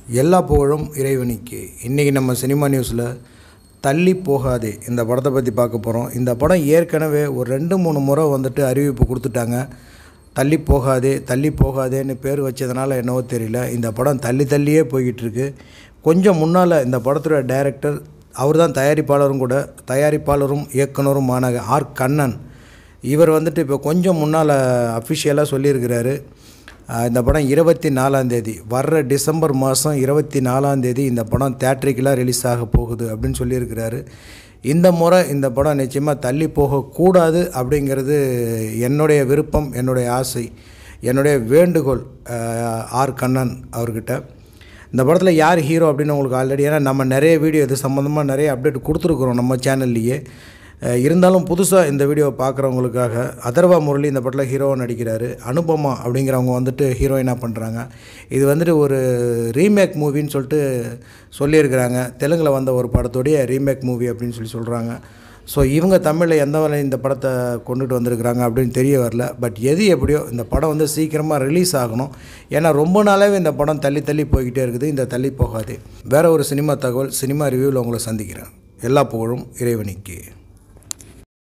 எல்லா புகழும் இறைவனுக்கு இன்றைக்கி நம்ம சினிமா நியூஸில் தள்ளி போகாதே இந்த படத்தை பற்றி பார்க்க போகிறோம் இந்த படம் ஏற்கனவே ஒரு ரெண்டு மூணு முறை வந்துட்டு அறிவிப்பு கொடுத்துட்டாங்க தள்ளி போகாதே தள்ளி போகாதேன்னு பேர் வச்சதுனால என்னவோ தெரியல இந்த படம் தள்ளி தள்ளியே போய்கிட்டு இருக்கு கொஞ்சம் முன்னால் இந்த படத்தோட டைரக்டர் அவர் தான் தயாரிப்பாளரும் கூட தயாரிப்பாளரும் இயக்குனருமான ஆர் கண்ணன் இவர் வந்துட்டு இப்போ கொஞ்சம் முன்னால் அஃபிஷியலாக சொல்லியிருக்கிறாரு ஆஹ் இந்த படம் இருபத்தி நாலாந்தேதி வர்ற டிசம்பர் மாதம் இருபத்தி நாலாந்தேதி இந்த படம் தேட்ரிக்கலாக ரிலீஸ் ஆக போகுது அப்படின்னு சொல்லியிருக்கிறாரு இந்த முறை இந்த படம் நிச்சயமாக தள்ளி போகக்கூடாது அப்படிங்கிறது என்னுடைய விருப்பம் என்னுடைய ஆசை என்னுடைய வேண்டுகோள் ஆஹ் ஆர் கண்ணன் அவர்கிட்ட இந்த படத்தில் யார் ஹீரோ அப்படின்னு உங்களுக்கு ஆல்ரெடி ஏன்னா நம்ம நிறைய வீடியோ இது சம்மந்தமாக நிறைய அப்டேட் கொடுத்துருக்குறோம் நம்ம சேனல்லையே அஹ் இருந்தாலும் புதுசாக இந்த வீடியோவை பார்க்குறவங்களுக்காக அதர்வா முரளி இந்த படத்தில் ஹீரோவாக நடிக்கிறாரு அனுபமா அப்படிங்கிறவங்க வந்துட்டு ஹீரோயினாக பண்ணுறாங்க இது வந்துட்டு ஒரு ரீமேக் மூவின்னு சொல்லிட்டு சொல்லியிருக்கிறாங்க தெலுங்கில் வந்த ஒரு படத்தோடைய ரீமேக் மூவி அப்படின்னு சொல்லி சொல்கிறாங்க ஸோ இவங்க தமிழில் எந்த வரை இந்த படத்தை கொண்டுட்டு வந்திருக்கிறாங்க அப்படின்னு தெரிய வரல பட் எது எப்படியோ இந்த படம் வந்து சீக்கிரமாக ரிலீஸ் ஆகணும் ஏன்னா ரொம்ப நாளாகவே இந்த படம் தள்ளி தள்ளி போய்கிட்டே இருக்குது இந்த தள்ளி போகாது வேறு ஒரு சினிமா தகவல் சினிமா ரிவ்யூவில் உங்களை சந்திக்கிறேன் எல்லா புகழும் இறைவனிக்கு